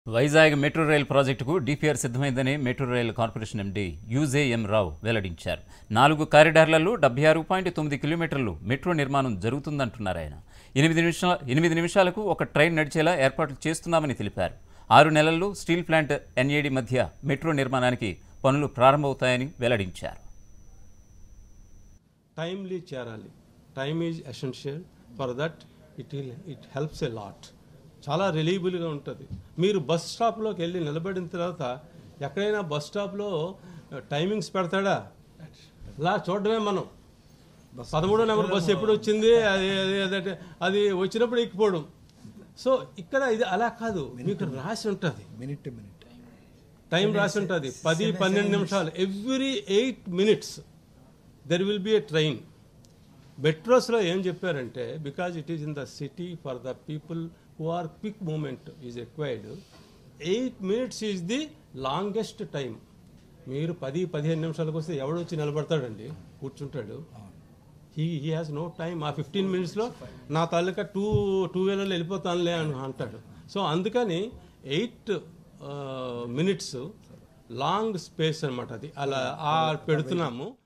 Vizag metro rail ప్రాజెక్టుకు DPR సిద్ధమైందని metro rail corporation MD UJM Rao వెల్లడించారు నాలుగు కారిడార్లలో డెబ్బై ఆరు పాయింట్ తొమ్మిది కిలోమీటర్లు మెట్రో నిర్మాణం జరుగుతుందంటున్నారు ఆయన ఎనిమిది నిమిషాల ఎనిమిది నిమిషాలకు ఒక ట్రైన్ నడిచేలా ఏర్పాట్లు చేస్తున్నామని తెలిపారు ఆరు నెలల్లో స్టీల్ ప్లాంట్ ఎన్ఏడి మధ్య మెట్రో నిర్మాణానికి పనులు ప్రారంభమవుతాయని వెల్లడించారు టైమ్లీ చేరాలి time is essential for that it will it helps a lot చాలా రిలీయబుల్గా ఉంటుంది మీరు బస్ స్టాప్లోకి వెళ్ళి నిలబడిన తర్వాత ఎక్కడైనా బస్ స్టాప్లో టైమింగ్స్ పెడతాడా ఇలా చూడడమే మనం పదమూడో నెంబర్ బస్సు ఎప్పుడు వచ్చింది అది అది అదంటే అది వచ్చినప్పుడు ఎక్కిపోవడం సో ఇక్కడ ఇది అలా కాదు మీకు రాసి ఉంటుంది మినిట్ టు మినిట్ టైం రాసి ఉంటుంది పది పన్నెండు నిమిషాలు every eight minutes there will be a train మెట్రోస్లో ఏం చెప్పారంటే because it is in the city for the people who are quick movement is required eight minutes is the longest time మీరు పది పదిహేను నిమిషాలకు వస్తే ఎవడు వచ్చి నిలబడతాడండి కూర్చుంటాడు he he has no time ఆ ఫిఫ్టీన్ మినిట్స్లో నా తాలూకా టూ టూ వీలర్లో వెళ్ళిపోతానులే అని అంటాడు సో అందుకని ఎయిట్ మినిట్స్ లాంగ్ స్పేస్ అనమాట అది అలా ఆ పెడుతున్నాము